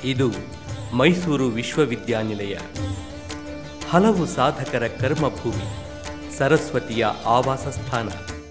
ಇದು ಮೈಸೂರು ವಿಶ್ವವಿದ್ಯಾನಿಲಯ ಹಲವು ಸಾಧಕರ ಕರ್ಮಭೂಮಿ ಸರಸ್ವತಿಯ ಆವಾಸ ಸ್ಥಾನ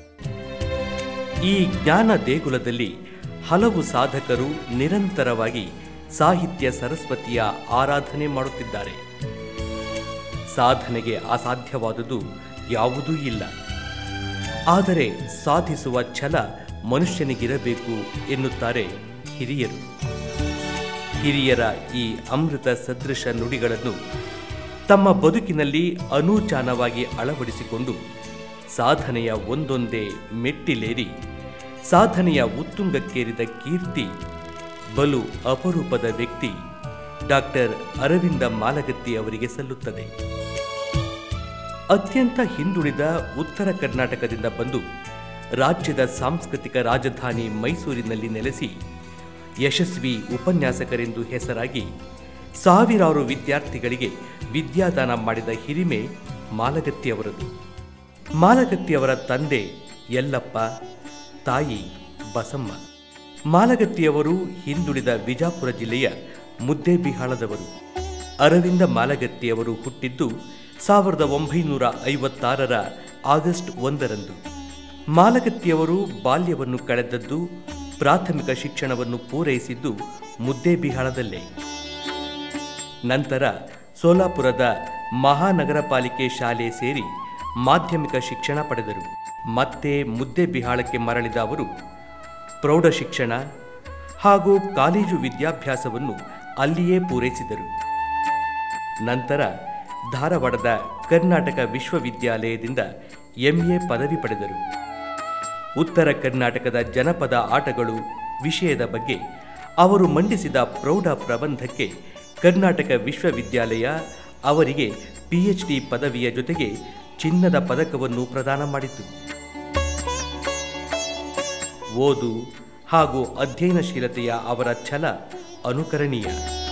ಈ ಜ್ಞಾನ ದೇಗುಲದಲ್ಲಿ ಹಲವು ಸಾಧಕರು ನಿರಂತರವಾಗಿ ಸಾಹಿತ್ಯ ಸರಸ್ವತಿಯ ಆರಾಧನೆ ಮಾಡುತ್ತಿದ್ದಾರೆ ಸಾಧನೆಗೆ ಅಸಾಧ್ಯವಾದುದು ಯಾವುದೂ ಇಲ್ಲ ಆದರೆ ಸಾಧಿಸುವ ಛಲ ಮನುಷ್ಯನಿಗಿರಬೇಕು ಎನ್ನುತ್ತಾರೆ ಹಿರಿಯರು ಹಿರಿಯರ ಈ ಅಮೃತ ಸದೃಶ ನುಡಿಗಳನ್ನು ತಮ್ಮ ಬದುಕಿನಲ್ಲಿ ಅನೂಚಾನವಾಗಿ ಅಳವಡಿಸಿಕೊಂಡು ಸಾಧನೆಯ ಒಂದೊಂದೇ ಮೆಟ್ಟಿಲೇರಿ ಸಾಧನೆಯ ಉತ್ತುಂಗಕ್ಕೇರಿದ ಕೀರ್ತಿ ಬಲು ಅಪರೂಪದ ವ್ಯಕ್ತಿ ಡಾಕ್ಟರ್ ಅರವಿಂದ ಮಾಲಗತ್ತಿ ಅವರಿಗೆ ಸಲ್ಲುತ್ತದೆ ಅತ್ಯಂತ ಹಿಂದುಳಿದ ಉತ್ತರ ಕರ್ನಾಟಕದಿಂದ ಬಂದು ರಾಜ್ಯದ ಸಾಂಸ್ಕೃತಿಕ ರಾಜಧಾನಿ ಮೈಸೂರಿನಲ್ಲಿ ನೆಲೆಸಿ ಯಶಸ್ವಿ ಉಪನ್ಯಾಸಕರೆಂದು ಹೆಸರಾಗಿ ಸಾವಿರಾರು ವಿದ್ಯಾರ್ಥಿಗಳಿಗೆ ವಿದ್ಯಾದಾನ ಮಾಡಿದ ಹಿರಿಮೆ ಮಾಲಗತ್ತಿಯವರದು ಮಾಲಗತ್ತಿಯವರ ತಂದೆ ಯಲ್ಲಪ್ಪ ತಾಯಿ ಬಸಮ್ಮ ಮಾಲಗತ್ತಿಯವರು ಹಿಂದುಳಿದ ವಿಜಾಪುರ ಜಿಲ್ಲೆಯ ಮುದ್ದೇಬಿಹಾಳದವರು ಅರವಿಂದ ಮಾಲಗತ್ತಿಯವರು ಹುಟ್ಟಿದ್ದು ಸಾವಿರದ ಒಂಬೈನೂರ ಐವತ್ತಾರರ ಆಗಸ್ಟ್ ಒಂದರಂದು ಮಾಲಗತ್ತಿಯವರು ಬಾಲ್ಯವನ್ನು ಕಳೆದದ್ದು ಪ್ರಾಥಮಿಕ ಶಿಕ್ಷಣವನ್ನು ಪೂರೈಸಿದ್ದು ಮುದ್ದೇಬಿಹಾಳದಲ್ಲೇ ನಂತರ ಸೋಲಾಪುರದ ಮಹಾನಗರ ಪಾಲಿಕೆ ಶಾಲೆ ಸೇರಿ ಮಾಧ್ಯಮಿಕ ಶಿಕ್ಷಣ ಪಡೆದರು ಮತ್ತೆ ಮುದ್ದೇಬಿಹಾಳಕ್ಕೆ ಮರಳಿದ ಅವರು ಪ್ರೌಢ ಶಿಕ್ಷಣ ಹಾಗೂ ಕಾಲೇಜು ವಿದ್ಯಾಭ್ಯಾಸವನ್ನು ಅಲ್ಲಿಯೇ ಪೂರೈಸಿದರು ನಂತರ ಧಾರವಾಡದ ಕರ್ನಾಟಕ ವಿಶ್ವವಿದ್ಯಾಲಯದಿಂದ ಎಂಎ ಪದವಿ ಪಡೆದರು ಉತ್ತರ ಕರ್ನಾಟಕದ ಜನಪದ ಆಟಗಳು ವಿಷಯದ ಬಗ್ಗೆ ಅವರು ಮಂಡಿಸಿದ ಪ್ರೌಢ ಪ್ರಬಂಧಕ್ಕೆ ಕರ್ನಾಟಕ ವಿಶ್ವವಿದ್ಯಾಲಯ ಅವರಿಗೆ ಪಿಎಚ್ಡಿ ಪದವಿಯ ಜೊತೆಗೆ ಚಿನ್ನದ ಪದಕವನ್ನು ಪ್ರದಾನ ಮಾಡಿತು ಓದು ಹಾಗೂ ಅಧ್ಯಯನಶೀಲತೆಯ ಅವರ ಛಲ ಅನುಕರಣೀಯ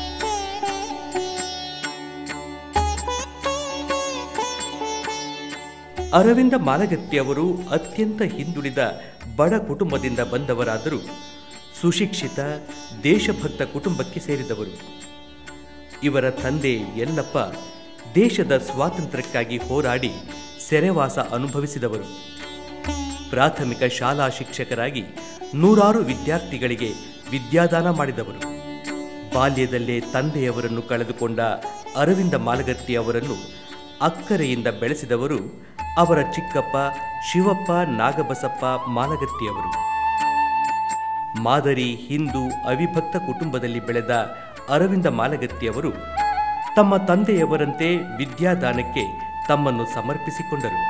ಅರವಿಂದ ಮಾಲಗತ್ತಿ ಅವರು ಅತ್ಯಂತ ಹಿಂದುಳಿದ ಬಡ ಕುಟುಂಬದಿಂದ ಬಂದವರಾದರೂ ಸುಶಿಕ್ಷಿತ ದೇಶಭಕ್ತ ಕುಟುಂಬಕ್ಕೆ ಸೇರಿದವರು ಇವರ ತಂದೆ ಯಲ್ಲಪ್ಪ ದೇಶದ ಸ್ವಾತಂತ್ರ್ಯಕ್ಕಾಗಿ ಹೋರಾಡಿ ಸೆರೆವಾಸ ಅನುಭವಿಸಿದವರು ಪ್ರಾಥಮಿಕ ಶಾಲಾ ಶಿಕ್ಷಕರಾಗಿ ನೂರಾರು ವಿದ್ಯಾರ್ಥಿಗಳಿಗೆ ವಿದ್ಯಾದಾನ ಮಾಡಿದವರು ಬಾಲ್ಯದಲ್ಲೇ ತಂದೆಯವರನ್ನು ಕಳೆದುಕೊಂಡ ಅರವಿಂದ ಮಾಲಗತ್ತಿ ಅವರನ್ನು ಅಕ್ಕರೆಯಿಂದ ಬೆಳೆಸಿದವರು ಅವರ ಚಿಕ್ಕಪ್ಪ ಶಿವಪ್ಪ ನಾಗಬಸಪ್ಪ ಮಾಲಗತ್ತಿಯವರು ಮಾದರಿ ಹಿಂದೂ ಅವಿಭಕ್ತ ಕುಟುಂಬದಲ್ಲಿ ಬೆಳೆದ ಅರವಿಂದ ಮಾಲಗತ್ತಿಯವರು ತಮ್ಮ ತಂದೆಯವರಂತೆ ವಿದ್ಯಾದಾನಕ್ಕೆ ತಮ್ಮನ್ನು ಸಮರ್ಪಿಸಿಕೊಂಡರು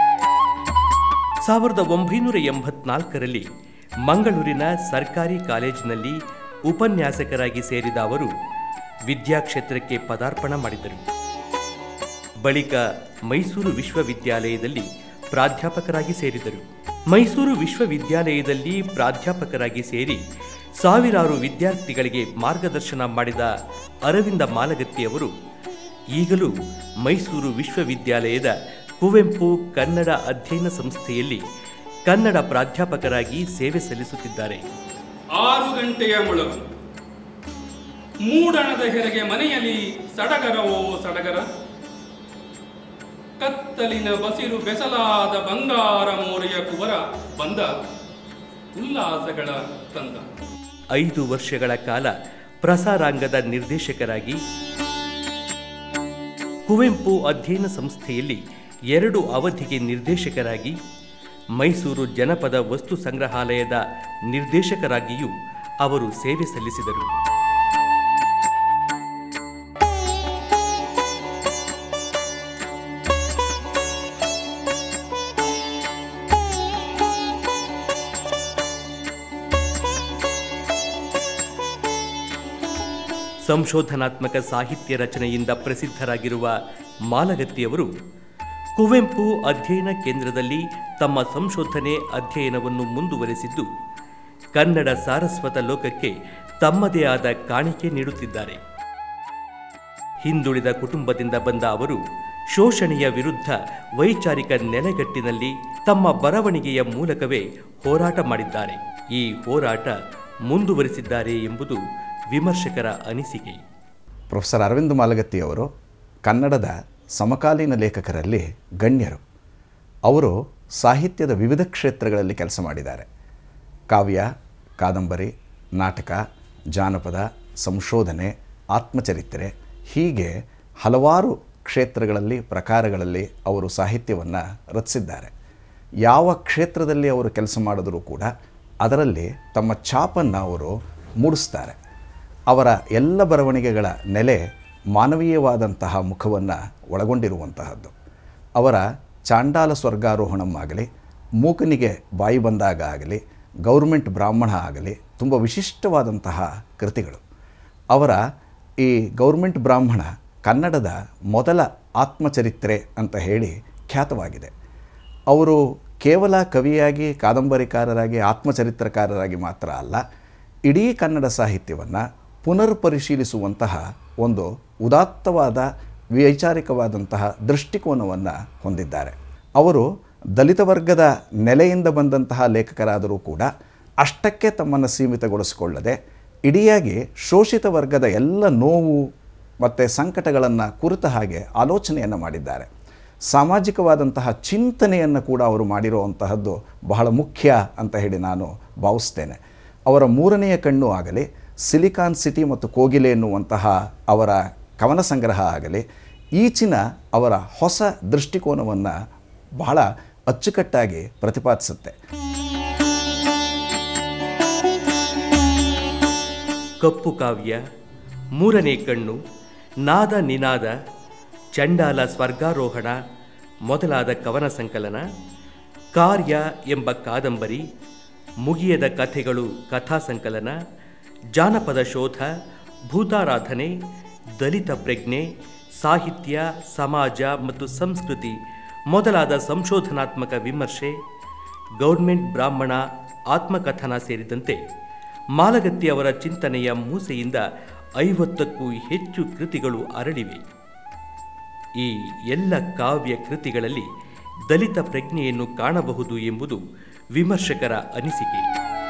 ಸಾವಿರದ ಒಂಬೈನೂರ ಎಂಬತ್ನಾಲ್ಕರಲ್ಲಿ ಮಂಗಳೂರಿನ ಸರ್ಕಾರಿ ಕಾಲೇಜಿನಲ್ಲಿ ಉಪನ್ಯಾಸಕರಾಗಿ ಸೇರಿದ ಅವರು ವಿದ್ಯಾಕ್ಷೇತ್ರಕ್ಕೆ ಪದಾರ್ಪಣ ಮಾಡಿದರು ಬಳಿಕ ಮೈಸೂರು ವಿಶ್ವವಿದ್ಯಾಲಯದಲ್ಲಿ ಪ್ರಾಧ್ಯಾಪಕರಾಗಿ ಸೇರಿದರು ಮೈಸೂರು ವಿಶ್ವವಿದ್ಯಾಲಯದಲ್ಲಿ ಪ್ರಾಧ್ಯಾಪಕರಾಗಿ ಸೇರಿ ಸಾವಿರಾರು ವಿದ್ಯಾರ್ಥಿಗಳಿಗೆ ಮಾರ್ಗದರ್ಶನ ಮಾಡಿದ ಅರವಿಂದ ಮಾಲಗತ್ತಿಯವರು ಈಗಲೂ ಮೈಸೂರು ವಿಶ್ವವಿದ್ಯಾಲಯದ ಕುವೆಂಪು ಕನ್ನಡ ಅಧ್ಯಯನ ಸಂಸ್ಥೆಯಲ್ಲಿ ಕನ್ನಡ ಪ್ರಾಧ್ಯಾಪಕರಾಗಿ ಸೇವೆ ಸಲ್ಲಿಸುತ್ತಿದ್ದಾರೆ ಆರು ಗಂಟೆಯ ಮೊಳಗು ಮೂಡಣದ ಹೆರಿಗೆ ಮನೆಯಲ್ಲಿ ಸಡಗರವೋ ಸಡಗರ ಕತ್ತಲಿನ ಬಸಿರು ಬೆಸಲಾದ ಬಂಗಾರ ಮೋರೆಯ ಕುವರ ಬಂದ ಉಲ್ಲಾಸಗಳ ತಂದ ಐದು ವರ್ಷಗಳ ಕಾಲ ಪ್ರಸಾರಾಂಗದ ನಿರ್ದೇಶಕರಾಗಿ ಕುವೆಂಪು ಅಧ್ಯಯನ ಸಂಸ್ಥೆಯಲ್ಲಿ ಎರಡು ಅವಧಿಗೆ ನಿರ್ದೇಶಕರಾಗಿ ಮೈಸೂರು ಜನಪದ ವಸ್ತು ಸಂಗ್ರಹಾಲಯದ ನಿರ್ದೇಶಕರಾಗಿಯೂ ಅವರು ಸೇವೆ ಸಲ್ಲಿಸಿದರು ಸಂಶೋಧನಾತ್ಮಕ ಸಾಹಿತ್ಯ ರಚನೆಯಿಂದ ಪ್ರಸಿದ್ಧರಾಗಿರುವ ಮಾಲಗತ್ತಿಯವರು ಕುವೆಂಪು ಅಧ್ಯಯನ ಕೇಂದ್ರದಲ್ಲಿ ತಮ್ಮ ಸಂಶೋಧನೆ ಅಧ್ಯಯನವನ್ನು ಮುಂದುವರೆಸಿದ್ದು ಕನ್ನಡ ಸಾರಸ್ವತ ಲೋಕಕ್ಕೆ ತಮ್ಮದೇ ಆದ ಕಾಣಿಕೆ ನೀಡುತ್ತಿದ್ದಾರೆ ಹಿಂದುಳಿದ ಕುಟುಂಬದಿಂದ ಬಂದ ಅವರು ಶೋಷಣೆಯ ವಿರುದ್ಧ ವೈಚಾರಿಕ ನೆಲೆಗಟ್ಟಿನಲ್ಲಿ ತಮ್ಮ ಬರವಣಿಗೆಯ ಮೂಲಕವೇ ಹೋರಾಟ ಮಾಡಿದ್ದಾರೆ ಈ ಹೋರಾಟ ಮುಂದುವರಿಸಿದ್ದಾರೆ ಎಂಬುದು ವಿಮರ್ಶಕರ ಅನಿಸಿಕೆ ಪ್ರೊಫೆಸರ್ ಅರವಿಂದ್ ಮಾಲಗತ್ತಿಯವರು ಕನ್ನಡದ ಸಮಕಾಲೀನ ಲೇಖಕರಲ್ಲಿ ಗಣ್ಯರು ಅವರು ಸಾಹಿತ್ಯದ ವಿವಿಧ ಕ್ಷೇತ್ರಗಳಲ್ಲಿ ಕೆಲಸ ಮಾಡಿದ್ದಾರೆ ಕಾವ್ಯ ಕಾದಂಬರಿ ನಾಟಕ ಜಾನಪದ ಸಂಶೋಧನೆ ಆತ್ಮಚರಿತ್ರೆ ಹೀಗೆ ಹಲವಾರು ಕ್ಷೇತ್ರಗಳಲ್ಲಿ ಪ್ರಕಾರಗಳಲ್ಲಿ ಅವರು ಸಾಹಿತ್ಯವನ್ನು ರಚಿಸಿದ್ದಾರೆ ಯಾವ ಕ್ಷೇತ್ರದಲ್ಲಿ ಅವರು ಕೆಲಸ ಮಾಡಿದರೂ ಕೂಡ ಅದರಲ್ಲಿ ತಮ್ಮ ಛಾಪನ್ನು ಅವರು ಮೂಡಿಸ್ತಾರೆ ಅವರ ಎಲ್ಲ ಬರವಣಿಗೆಗಳ ನೆಲೆ ಮಾನವೀಯವಾದಂತಹ ಮುಖವನ್ನು ಒಳಗೊಂಡಿರುವಂತಹದ್ದು ಅವರ ಚಾಂಡಾಲ ಸ್ವರ್ಗಾರೋಹಣಂ ಆಗಲಿ ಮೂಕನಿಗೆ ಬಾಯಿ ಬಂದಾಗ ಆಗಲಿ ಗೌರ್ಮೆಂಟ್ ಬ್ರಾಹ್ಮಣ ಆಗಲಿ ತುಂಬ ವಿಶಿಷ್ಟವಾದಂತಹ ಕೃತಿಗಳು ಅವರ ಈ ಗೌರ್ಮೆಂಟ್ ಬ್ರಾಹ್ಮಣ ಕನ್ನಡದ ಮೊದಲ ಆತ್ಮಚರಿತ್ರೆ ಅಂತ ಹೇಳಿ ಖ್ಯಾತವಾಗಿದೆ ಅವರು ಕೇವಲ ಕವಿಯಾಗಿ ಕಾದಂಬರಿಕಾರರಾಗಿ ಆತ್ಮಚರಿತ್ರಕಾರರಾಗಿ ಮಾತ್ರ ಅಲ್ಲ ಇಡೀ ಕನ್ನಡ ಸಾಹಿತ್ಯವನ್ನು ಪುನರ್ ಪರಿಶೀಲಿಸುವಂತಹ ಒಂದು ಉದಾತ್ತವಾದ ವೈಚಾರಿಕವಾದಂತಹ ದೃಷ್ಟಿಕೋನವನ್ನು ಹೊಂದಿದ್ದಾರೆ ಅವರು ದಲಿತ ವರ್ಗದ ನೆಲೆಯಿಂದ ಬಂದಂತಹ ಲೇಖಕರಾದರೂ ಕೂಡ ಅಷ್ಟಕ್ಕೆ ತಮ್ಮನ್ನು ಸೀಮಿತಗೊಳಿಸಿಕೊಳ್ಳದೆ ಇಡಿಯಾಗಿ ಶೋಷಿತ ವರ್ಗದ ಎಲ್ಲ ನೋವು ಮತ್ತು ಸಂಕಟಗಳನ್ನು ಕುರಿತ ಹಾಗೆ ಆಲೋಚನೆಯನ್ನು ಮಾಡಿದ್ದಾರೆ ಸಾಮಾಜಿಕವಾದಂತಹ ಚಿಂತನೆಯನ್ನು ಕೂಡ ಅವರು ಮಾಡಿರುವಂತಹದ್ದು ಬಹಳ ಮುಖ್ಯ ಅಂತ ಹೇಳಿ ನಾನು ಭಾವಿಸ್ತೇನೆ ಅವರ ಮೂರನೆಯ ಕಣ್ಣು ಆಗಲಿ ಸಿಲಿಕಾನ್ ಸಿಟಿ ಮತ್ತು ಕೋಗಿಲೆ ಎನ್ನುವಂತಹ ಅವರ ಕವನ ಸಂಗ್ರಹ ಆಗಲಿ ಈಚಿನ ಅವರ ಹೊಸ ದೃಷ್ಟಿಕೋನವನ್ನು ಬಹಳ ಅಚ್ಚುಕಟ್ಟಾಗಿ ಪ್ರತಿಪಾದಿಸುತ್ತೆ ಕಪ್ಪು ಕಾವ್ಯ ಮೂರನೇ ಕಣ್ಣು ನಾದ ನಿನಾದ ಚಂಡಾಲ ಸ್ವರ್ಗಾರೋಹಣ ಮೊದಲಾದ ಕವನ ಸಂಕಲನ ಕಾರ್ಯ ಎಂಬ ಕಾದಂಬರಿ ಮುಗಿಯದ ಕಥೆಗಳು ಕಥಾ ಸಂಕಲನ ಜಾನಪದ ಶೋಧ ಭೂತಾರಾಧನೆ ದಲಿತ ಪ್ರಜ್ಞೆ ಸಾಹಿತ್ಯ ಸಮಾಜ ಮತ್ತು ಸಂಸ್ಕೃತಿ ಮೊದಲಾದ ಸಂಶೋಧನಾತ್ಮಕ ವಿಮರ್ಶೆ ಗೌರ್ಮೆಂಟ್ ಬ್ರಾಹ್ಮಣ ಆತ್ಮಕಥನ ಸೇರಿದಂತೆ ಮಾಲಗತ್ತಿ ಅವರ ಚಿಂತನೆಯ ಮೂಸೆಯಿಂದ ಐವತ್ತಕ್ಕೂ ಹೆಚ್ಚು ಕೃತಿಗಳು ಅರಳಿವೆ ಈ ಎಲ್ಲ ಕಾವ್ಯ ಕೃತಿಗಳಲ್ಲಿ ದಲಿತ ಪ್ರಜ್ಞೆಯನ್ನು ಕಾಣಬಹುದು ಎಂಬುದು ವಿಮರ್ಶಕರ ಅನಿಸಿಕೆ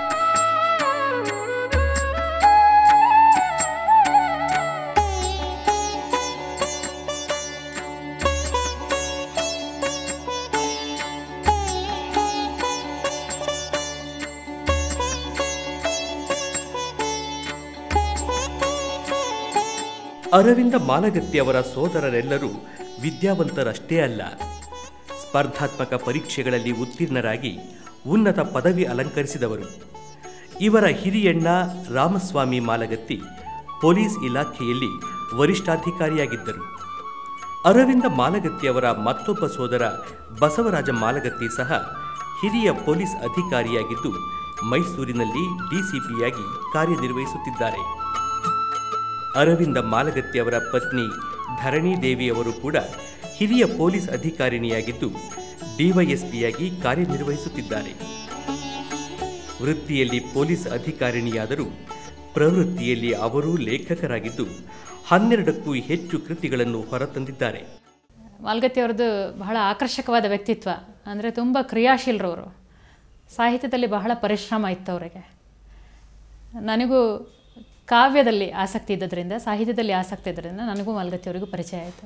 ಅರವಿಂದ ಮಾಲಗತ್ತಿ ಅವರ ಸೋದರರೆಲ್ಲರೂ ವಿದ್ಯಾವಂತರಷ್ಟೇ ಅಲ್ಲ ಸ್ಪರ್ಧಾತ್ಮಕ ಪರೀಕ್ಷೆಗಳಲ್ಲಿ ಉತ್ತೀರ್ಣರಾಗಿ ಉನ್ನತ ಪದವಿ ಅಲಂಕರಿಸಿದವರು ಇವರ ಹಿರಿಯಣ್ಣ ರಾಮಸ್ವಾಮಿ ಮಾಲಗತ್ತಿ ಪೊಲೀಸ್ ಇಲಾಖೆಯಲ್ಲಿ ವರಿಷ್ಠಾಧಿಕಾರಿಯಾಗಿದ್ದರು ಅರವಿಂದ ಮಾಲಗತ್ತಿ ಅವರ ಮತ್ತೊಬ್ಬ ಸೋದರ ಬಸವರಾಜ ಮಾಲಗತ್ತಿ ಸಹ ಹಿರಿಯ ಪೊಲೀಸ್ ಅಧಿಕಾರಿಯಾಗಿದ್ದು ಮೈಸೂರಿನಲ್ಲಿ ಡಿಸಿಪಿಯಾಗಿ ಕಾರ್ಯನಿರ್ವಹಿಸುತ್ತಿದ್ದಾರೆ ಅರವಿಂದ ಮಾಲಗತ್ತಿ ಅವರ ಪತ್ನಿ ಧರಣಿ ದೇವಿಯವರು ಕೂಡ ಹಿರಿಯ ಪೊಲೀಸ್ ಅಧಿಕಾರಿಣಿಯಾಗಿದ್ದು ಡಿವೈಎಸ್ಪಿಯಾಗಿ ಕಾರ್ಯನಿರ್ವಹಿಸುತ್ತಿದ್ದಾರೆ ವೃತ್ತಿಯಲ್ಲಿ ಪೊಲೀಸ್ ಅಧಿಕಾರಿಣಿಯಾದರೂ ಪ್ರವೃತ್ತಿಯಲ್ಲಿ ಅವರೂ ಲೇಖಕರಾಗಿದ್ದು ಹನ್ನೆರಡಕ್ಕೂ ಹೆಚ್ಚು ಕೃತಿಗಳನ್ನು ಹೊರತಂದಿದ್ದಾರೆ ಮಾಲ್ಗತ್ತಿ ಅವ್ರದ್ದು ಬಹಳ ಆಕರ್ಷಕವಾದ ವ್ಯಕ್ತಿತ್ವ ಅಂದರೆ ತುಂಬ ಕ್ರಿಯಾಶೀಲರವರು ಸಾಹಿತ್ಯದಲ್ಲಿ ಬಹಳ ಪರಿಶ್ರಮ ಇತ್ತು ಅವರಿಗೆ ನನಗೂ ಕಾವ್ಯದಲ್ಲಿ ಆಸಕ್ತಿ ಇದ್ದದ್ರಿಂದ ಸಾಹಿತ್ಯದಲ್ಲಿ ಆಸಕ್ತಿ ಇದ್ದರಿಂದ ನನಗೂ ಮಾಲ್ಗತ್ತಿ ಅವರಿಗೂ ಪರಿಚಯ ಆಯಿತು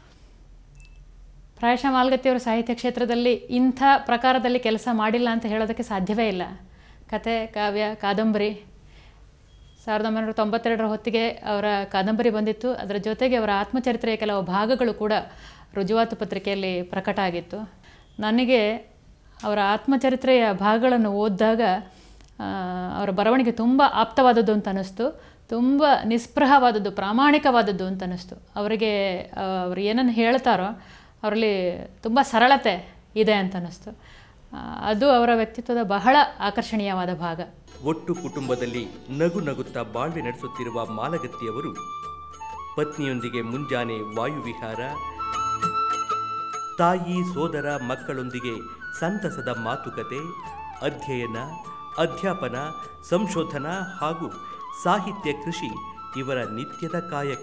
ಪ್ರಾಯಶಃ ಮಾಲ್ಗತ್ತಿ ಅವರು ಸಾಹಿತ್ಯ ಕ್ಷೇತ್ರದಲ್ಲಿ ಇಂಥ ಪ್ರಕಾರದಲ್ಲಿ ಕೆಲಸ ಮಾಡಿಲ್ಲ ಅಂತ ಹೇಳೋದಕ್ಕೆ ಸಾಧ್ಯವೇ ಇಲ್ಲ ಕತೆ ಕಾವ್ಯ ಕಾದಂಬರಿ ಸಾವಿರದ ಒಂಬೈನೂರ ತೊಂಬತ್ತೆರಡರ ಹೊತ್ತಿಗೆ ಅವರ ಕಾದಂಬರಿ ಬಂದಿತ್ತು ಅದರ ಜೊತೆಗೆ ಅವರ ಆತ್ಮಚರಿತ್ರೆಯ ಕೆಲವು ಭಾಗಗಳು ಕೂಡ ರುಜುವಾತು ಪತ್ರಿಕೆಯಲ್ಲಿ ಪ್ರಕಟ ಆಗಿತ್ತು ನನಗೆ ಅವರ ಆತ್ಮಚರಿತ್ರೆಯ ಭಾಗಗಳನ್ನು ಓದಿದಾಗ ಆ, ಅವರ ಬರವಣಿಗೆ ತುಂಬ ಆಪ್ತವಾದದ್ದು ಅಂತ ಅನ್ನಿಸ್ತು ತುಂಬ ನಿಸ್ಪೃಹವಾದದ್ದು ಪ್ರಾಮಾಣಿಕವಾದದ್ದು ಅಂತ ಅನ್ನಿಸ್ತು ಅವರಿಗೆ ಆ, ಅವರು ಏನನ್ನು ಹೇಳ್ತಾರೋ ಅವರಲ್ಲಿ ತುಂಬ ಸರಳತೆ ಇದೆ ಅಂತ ಅನ್ನಿಸ್ತು ಆ, ಅದು ಅವರ ವ್ಯಕ್ತಿತ್ವದ ಬಹಳ ಆಕರ್ಷಣೀಯವಾದ ಭಾಗ ಒಟ್ಟು ಕುಟುಂಬದಲ್ಲಿ ನಗು ನಗುತ್ತಾ ಬಾಳ್ವೆ ನಡೆಸುತ್ತಿರುವ ಮಾಲಗತ್ತಿಯವರು ಪತ್ನಿಯೊಂದಿಗೆ ಮುಂಜಾನೆ ವಾಯುವಿಹಾರ ತಾಯಿ ಸೋದರ ಮಕ್ಕಳೊಂದಿಗೆ ಸಂತಸದ ಮಾತುಕತೆ ಅಧ್ಯಯನ ಅಧ್ಯಾಪನ ಸಂಶೋಧನಾ ಹಾಗೂ ಸಾಹಿತ್ಯ ಕೃಷಿ ಇವರ ನಿತ್ಯದ ಕಾಯಕ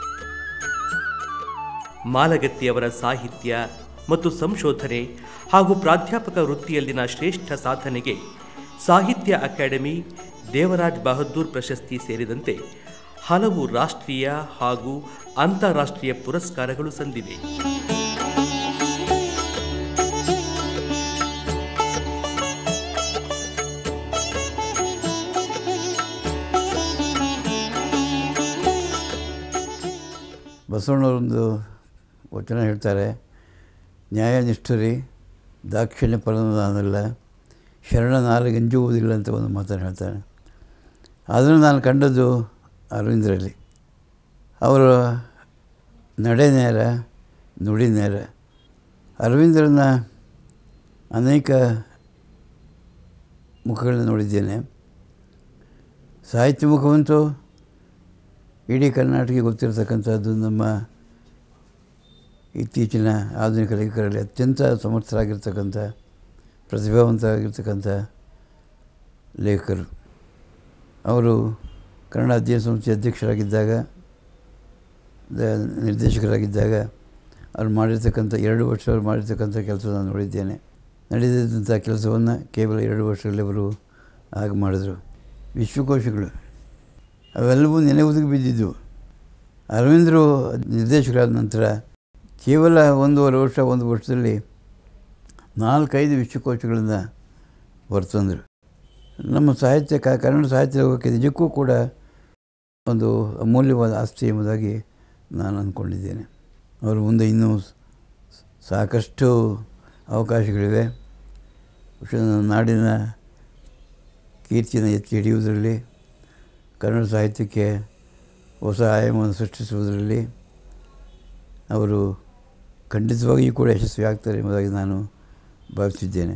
ಮಾಲಗತ್ತಿಯವರ ಸಾಹಿತ್ಯ ಮತ್ತು ಸಂಶೋಧನೆ ಹಾಗೂ ಪ್ರಾಧ್ಯಾಪಕ ವೃತ್ತಿಯಲ್ಲಿನ ಶ್ರೇಷ್ಠ ಸಾಧನೆಗೆ ಸಾಹಿತ್ಯ ಅಕಾಡೆಮಿ ದೇವರಾಜ್ ಬಹದ್ದೂರ್ ಪ್ರಶಸ್ತಿ ಸೇರಿದಂತೆ ಹಲವು ರಾಷ್ಟ್ರೀಯ ಹಾಗೂ ಅಂತಾರಾಷ್ಟ್ರೀಯ ಪುರಸ್ಕಾರಗಳು ಸಂದಿವೆ ಬಸವಣ್ಣವರೊಂದು ವಚನ ಹೇಳ್ತಾರೆ ನ್ಯಾಯನಿಷ್ಠರಿ ದಾಕ್ಷಿಣ್ಯ ಪರನಾನಲ್ಲ ಶರಣ ನಾಲಿಗಂಜುವುದಿಲ್ಲ ಅಂತ ಒಂದು ಮಾತನ್ನು ಹೇಳ್ತಾರೆ ಅದನ್ನು ನಾನು ಕಂಡದ್ದು ಅರವಿಂದರಲ್ಲಿ ಅವರ ನಡೆ ನೇರ ನುಡಿ ನೇರ ಅರವಿಂದರನ್ನ ಅನೇಕ ಮುಖಗಳನ್ನ ನೋಡಿದ್ದೇನೆ ಸಾಹಿತ್ಯ ಮುಖವಂತೂ ಇಡೀ ಕರ್ನಾಟಕಕ್ಕೆ ಗೊತ್ತಿರತಕ್ಕಂಥದ್ದು ನಮ್ಮ ಇತ್ತೀಚಿನ ಆಧುನಿಕ ಲೇಖಕರಲ್ಲಿ ಅತ್ಯಂತ ಸಮರ್ಥರಾಗಿರ್ತಕ್ಕಂಥ ಪ್ರತಿಭಾವಂತರಾಗಿರ್ತಕ್ಕಂಥ ಲೇಖಕರು ಅವರು ಕನ್ನಡ ಅಧ್ಯಯನ ಸಂಸ್ಥೆ ಅಧ್ಯಕ್ಷರಾಗಿದ್ದಾಗ ದ- ನಿರ್ದೇಶಕರಾಗಿದ್ದಾಗ ಅವ್ರು ಮಾಡಿರ್ತಕ್ಕಂಥ ಎರಡು ವರ್ಷ ಅವ್ರು ಮಾಡಿರ್ತಕ್ಕಂಥ ಕೆಲಸ ನಾನು ನೋಡಿದ್ದೇನೆ ನಡೆದಿದ್ದಂಥ ಕೆಲಸವನ್ನು ಕೇವಲ ಎರಡು ವರ್ಷಗಳಲ್ಲಿ ಅವರು ಆಗ ಮಾಡಿದರು ವಿಶ್ವಕೋಶಗಳು ಅವೆಲ್ಲವೂ ನೆನೆಯುವುದಕ್ಕೆ ಬಿದ್ದಿದ್ದು ಅರವಿಂದರು ನಿರ್ದೇಶಕರಾದ ನಂತರ ಕೇವಲ ಒಂದೂವರೆ ವರ್ಷ ಒಂದು ವರ್ಷದಲ್ಲಿ ನಾಲ್ಕೈದು ವಿಶ್ವಕೋಶಗಳನ್ನು ಹೊರತಂದರು ನಮ್ಮ ಸಾಹಿತ್ಯ ಕ- ಕನ್ನಡ ಸಾಹಿತ್ಯ ಲೋಕಕ್ಕೆ ನಿಜಕ್ಕೂ ಕೂಡ ಒಂದು ಅಮೂಲ್ಯವಾದ ಆಸ್ತಿ ಎಂಬುದಾಗಿ ನಾನು ಅಂದ್ಕೊಂಡಿದ್ದೇನೆ ಅವರು ಮುಂದೆ ಇನ್ನೂ ಸ- ಸಾಕಷ್ಟು ಅವಕಾಶಗಳಿವೆ ಬಹುಶಃ ನಾಡಿನ ಕೀರ್ತಿಯನ್ನು ಎತ್ತಿ ಹಿಡಿಯುವುದರಲ್ಲಿ ಕನ್ನಡ ಸಾಹಿತ್ಯಕ್ಕೆ ಹೊಸ ಆಯಾಮವನ್ನು ಸೃಷ್ಟಿಸುವುದರಲ್ಲಿ ಅವರು ಖಂಡಿತವಾಗಿಯೂ ಕೂಡ ಯಶಸ್ವಿ ಆಗ್ತಾರೆ ಎಂಬುದಾಗಿ ನಾನು ಭಾವಿಸಿದ್ದೇನೆ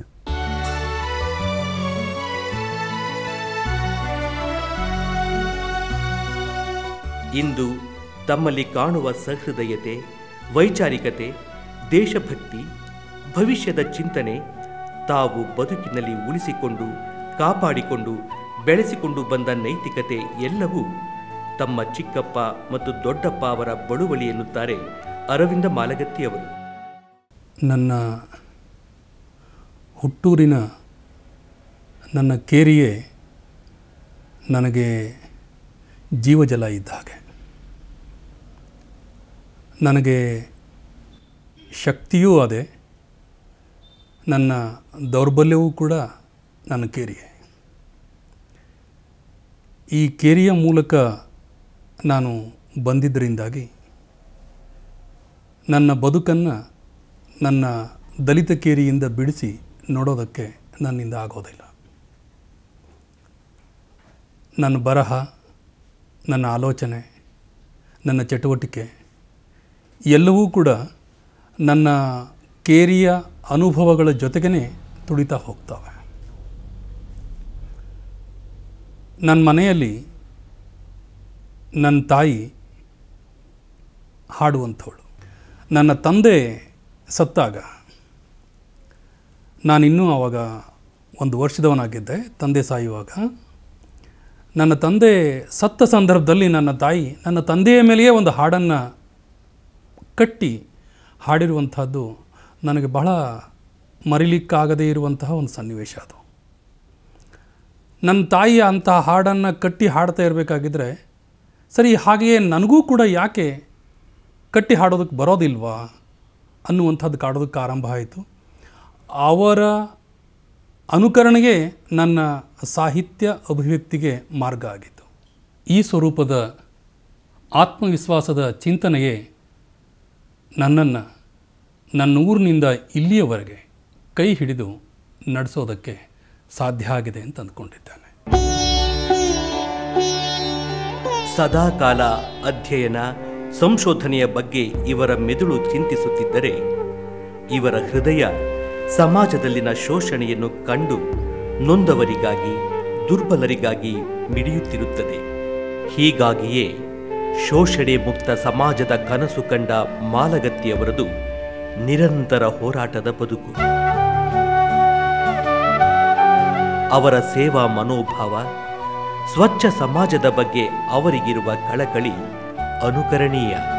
ಇಂದು ತಮ್ಮಲ್ಲಿ ಕಾಣುವ ಸಹೃದಯತೆ ವೈಚಾರಿಕತೆ ದೇಶಭಕ್ತಿ ಭವಿಷ್ಯದ ಚಿಂತನೆ ತಾವು ಬದುಕಿನಲ್ಲಿ ಉಳಿಸಿಕೊಂಡು ಕಾಪಾಡಿಕೊಂಡು ಬೆಳೆಸಿಕೊಂಡು ಬಂದ ನೈತಿಕತೆ ಎಲ್ಲವೂ ತಮ್ಮ ಚಿಕ್ಕಪ್ಪ ಮತ್ತು ದೊಡ್ಡಪ್ಪ ಅವರ ಬಳುವಳಿ ಎನ್ನುತ್ತಾರೆ ಅರವಿಂದ ಮಾಲಗತ್ತಿಯವರು ನನ್ನ ಹುಟ್ಟೂರಿನ ನನ್ನ ಕೇರಿಯೇ ನನಗೆ ಜೀವಜಲ ಇದ್ದ ಹಾಗೆ ನನಗೆ ಶಕ್ತಿಯೂ ಅದೇ ನನ್ನ ದೌರ್ಬಲ್ಯವೂ ಕೂಡ ನನ್ನ ಕೇರಿಯೇ ಈ ಕೇರಿಯ ಮೂಲಕ ನಾನು ಬಂದಿದ್ದರಿಂದಾಗಿ ನನ್ನ ಬದುಕನ್ನು ನನ್ನ ದಲಿತ ಕೇರಿಯಿಂದ ಬಿಡಿಸಿ ನೋಡೋದಕ್ಕೆ ನನ್ನಿಂದ ಆಗೋದಿಲ್ಲ ನನ್ನ ಬರಹ ನನ್ನ ಆಲೋಚನೆ ನನ್ನ ಚಟುವಟಿಕೆ ಎಲ್ಲವೂ ಕೂಡ ನನ್ನ ಕೇರಿಯ ಅನುಭವಗಳ ಜೊತೆಗೇ ತುಳಿತಾ ಹೋಗ್ತವೆ ನನ್ನ ಮನೆಯಲ್ಲಿ ನನ್ನ ತಾಯಿ ಹಾಡುವಂಥವಳು ನನ್ನ ತಂದೆ ಸತ್ತಾಗ ನಾನಿನ್ನೂ ಆವಾಗ ಒಂದು ವರ್ಷದವನಾಗಿದ್ದೆ ತಂದೆ ಸಾಯುವಾಗ ನನ್ನ ತಂದೆ ಸತ್ತ ಸಂದರ್ಭದಲ್ಲಿ ನನ್ನ ತಾಯಿ ನನ್ನ ತಂದೆಯ ಮೇಲೆಯೇ ಒಂದು ಹಾಡನ್ನು ಕಟ್ಟಿ ಹಾಡಿರುವಂಥದ್ದು ನನಗೆ ಬಹಳ ಮರಿಲಿಕ್ಕಾಗದೇ ಇರುವಂತಹ ಒಂದು ಸನ್ನಿವೇಶ ಅದು ನನ್ನ ತಾಯಿ ಅಂಥ ಹಾಡನ್ನು ಕಟ್ಟಿ ಹಾಡ್ತಾ ಇರಬೇಕಾಗಿದ್ದರೆ ಸರಿ ಹಾಗೆಯೇ ನನಗೂ ಕೂಡ ಯಾಕೆ ಕಟ್ಟಿ ಹಾಡೋದಕ್ಕೆ ಬರೋದಿಲ್ವಾ ಅನ್ನುವಂಥದ್ದು ಕಾಡೋದಕ್ಕೆ ಆರಂಭ ಆಯಿತು ಅವರ ಅನುಕರಣೆಗೆ ನನ್ನ ಸಾಹಿತ್ಯ ಅಭಿವ್ಯಕ್ತಿಗೆ ಮಾರ್ಗ ಆಗಿತ್ತು ಈ ಸ್ವರೂಪದ ಆತ್ಮವಿಶ್ವಾಸದ ಚಿಂತನೆಯೇ ನನ್ನನ್ನು ನನ್ನ ಊರಿನಿಂದ ಇಲ್ಲಿಯವರೆಗೆ ಕೈ ಹಿಡಿದು ನಡೆಸೋದಕ್ಕೆ ಸಾಧ್ಯ ಆಗಿದೆ ಅಂತ ಅಂದ್ಕೊಂಡಿದ್ದೇನೆ ಸದಾಕಾಲ ಅಧ್ಯಯನ ಸಂಶೋಧನೆಯ ಬಗ್ಗೆ ಇವರ ಮೆದುಳು ಚಿಂತಿಸುತ್ತಿದ್ದರೆ ಇವರ ಹೃದಯ ಸಮಾಜದಲ್ಲಿನ ಶೋಷಣೆಯನ್ನು ಕಂಡು ನೊಂದವರಿಗಾಗಿ ದುರ್ಬಲರಿಗಾಗಿ ಮಿಡಿಯುತ್ತಿರುತ್ತದೆ ಹೀಗಾಗಿಯೇ ಶೋಷಣೆ ಮುಕ್ತ ಸಮಾಜದ ಕನಸು ಕಂಡ ಮಾಲಗತ್ತಿಯವರದು ನಿರಂತರ ಹೋರಾಟದ ಬದುಕು ಅವರ ಸೇವಾ ಮನೋಭಾವ ಸ್ವಚ್ಛ ಸಮಾಜದ ಬಗ್ಗೆ ಅವರಿಗಿರುವ ಕಳಕಳಿ ಅನುಕರಣೀಯ